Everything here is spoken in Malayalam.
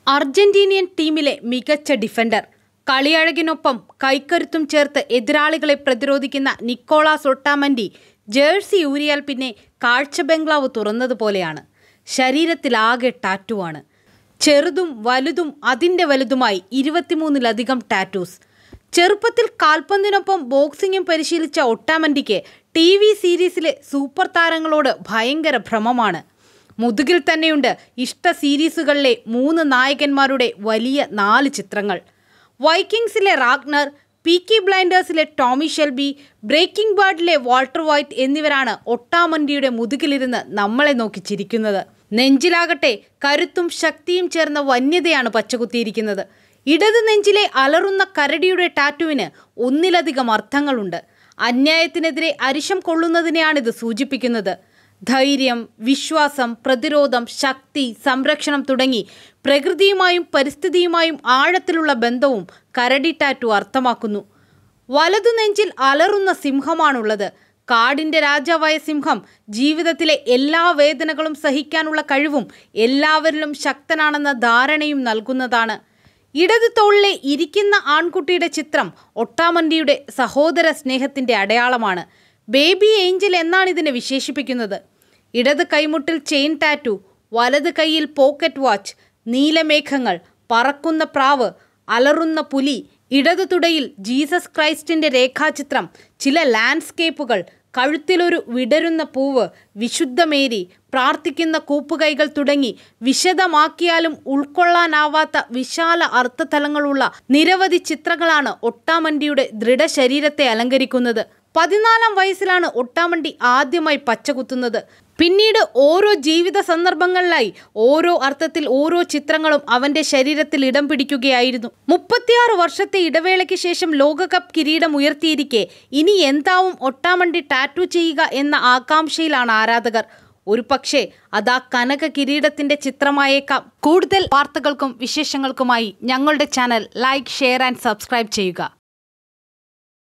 അർജന്റീനിയൻ ടീമിലെ മികച്ച ഡിഫൻഡർ കളിയഴകിനൊപ്പം കൈക്കരുത്തും ചേർത്ത് എതിരാളികളെ പ്രതിരോധിക്കുന്ന നിക്കോളാസ് ഒട്ടാമൻഡി ജേഴ്സി ഊരിയാൽ പിന്നെ കാഴ്ച ബംഗ്ലാവ് തുറന്നതുപോലെയാണ് ശരീരത്തിലാകെ ടാറ്റുവാണ് ചെറുതും വലുതും അതിൻ്റെ വലുതുമായി ഇരുപത്തിമൂന്നിലധികം ടാറ്റൂസ് ചെറുപ്പത്തിൽ കാൽപന്തിനൊപ്പം ബോക്സിംഗും പരിശീലിച്ച ഒട്ടാമൻഡിക്ക് ടി വി സീരീസിലെ സൂപ്പർ താരങ്ങളോട് ഭയങ്കര ഭ്രമമാണ് മുതുകിൽ തന്നെയുണ്ട് ഇഷ്ട സീരീസുകളിലെ മൂന്ന് നായകന്മാരുടെ വലിയ നാല് ചിത്രങ്ങൾ വൈക്കിങ്സിലെ റാഗ്നർ പീക്കി ബ്ലൈൻഡേഴ്സിലെ ടോമി ഷെൽബി ബ്രേക്കിംഗ് ബാഡിലെ വാൾട്ടർ വൈറ്റ് എന്നിവരാണ് ഒട്ടാമൻഡിയുടെ മുതുകിലിരുന്ന് നമ്മളെ നോക്കി ചിരിക്കുന്നത് നെഞ്ചിലാകട്ടെ കരുത്തും ശക്തിയും ചേർന്ന വന്യതയാണ് പച്ചകുത്തിയിരിക്കുന്നത് ഇടത് നെഞ്ചിലെ അലറുന്ന കരടിയുടെ ടാറ്റുവിന് ഒന്നിലധികം അർത്ഥങ്ങളുണ്ട് അന്യായത്തിനെതിരെ അരിശം കൊള്ളുന്നതിനെയാണിത് സൂചിപ്പിക്കുന്നത് ധൈര്യം വിശ്വാസം പ്രതിരോധം ശക്തി സംരക്ഷണം തുടങ്ങി പ്രകൃതിയുമായും പരിസ്ഥിതിയുമായും ആഴത്തിലുള്ള ബന്ധവും കരടി ടാറ്റു അർത്ഥമാക്കുന്നു വലതു നെഞ്ചിൽ അലറുന്ന സിംഹമാണുള്ളത് കാടിൻ്റെ രാജാവായ സിംഹം ജീവിതത്തിലെ എല്ലാ വേദനകളും സഹിക്കാനുള്ള കഴിവും എല്ലാവരിലും ശക്തനാണെന്ന ധാരണയും നൽകുന്നതാണ് ഇടത് തോളിലെ ഇരിക്കുന്ന ആൺകുട്ടിയുടെ ചിത്രം ഒട്ടാമണ്ടിയുടെ സഹോദര സ്നേഹത്തിൻ്റെ അടയാളമാണ് ബേബി ഏഞ്ചൽ എന്നാണ് ഇതിനെ വിശേഷിപ്പിക്കുന്നത് ഇടത് കൈമുട്ടിൽ ചെയിൻ ടാറ്റു വലത് കൈയിൽ പോക്കറ്റ് വാച്ച് നീലമേഘങ്ങൾ പറക്കുന്ന പ്രാവ് അലറുന്ന പുലി ഇടതു തുടയിൽ ജീസസ് ക്രൈസ്റ്റിൻ്റെ രേഖാചിത്രം ചില ലാൻഡ്സ്കേപ്പുകൾ കഴുത്തിലൊരു വിടരുന്ന പൂവ് വിശുദ്ധ മേരി പ്രാർത്ഥിക്കുന്ന കൂപ്പുകൈകൾ തുടങ്ങി വിശദമാക്കിയാലും ഉൾക്കൊള്ളാനാവാത്ത വിശാല അർത്ഥതലങ്ങളുള്ള നിരവധി ചിത്രങ്ങളാണ് ഒട്ടാമണ്ടിയുടെ ദൃഢശരീരത്തെ അലങ്കരിക്കുന്നത് പതിനാലാം വയസ്സിലാണ് ഒട്ടാമണ്ടി ആദ്യമായി പച്ചകുത്തുന്നത് പിന്നീട് ഓരോ ജീവിത സന്ദർഭങ്ങളിലായി ഓരോ അർത്ഥത്തിൽ ഓരോ ചിത്രങ്ങളും അവന്റെ ശരീരത്തിൽ ഇടം പിടിക്കുകയായിരുന്നു മുപ്പത്തിയാറ് വർഷത്തെ ഇടവേളയ്ക്ക് ശേഷം ലോകകപ്പ് കിരീടം ഉയർത്തിയിരിക്കെ ഇനി എന്താവും ഒട്ടാമണ്ടി ടാറ്റു ചെയ്യുക എന്ന ആകാംക്ഷയിലാണ് ആരാധകർ ഒരു പക്ഷേ അതാ കനക കിരീടത്തിന്റെ ചിത്രമായേക്കാം കൂടുതൽ വാർത്തകൾക്കും വിശേഷങ്ങൾക്കുമായി ഞങ്ങളുടെ channel like share and subscribe ചെയ്യുക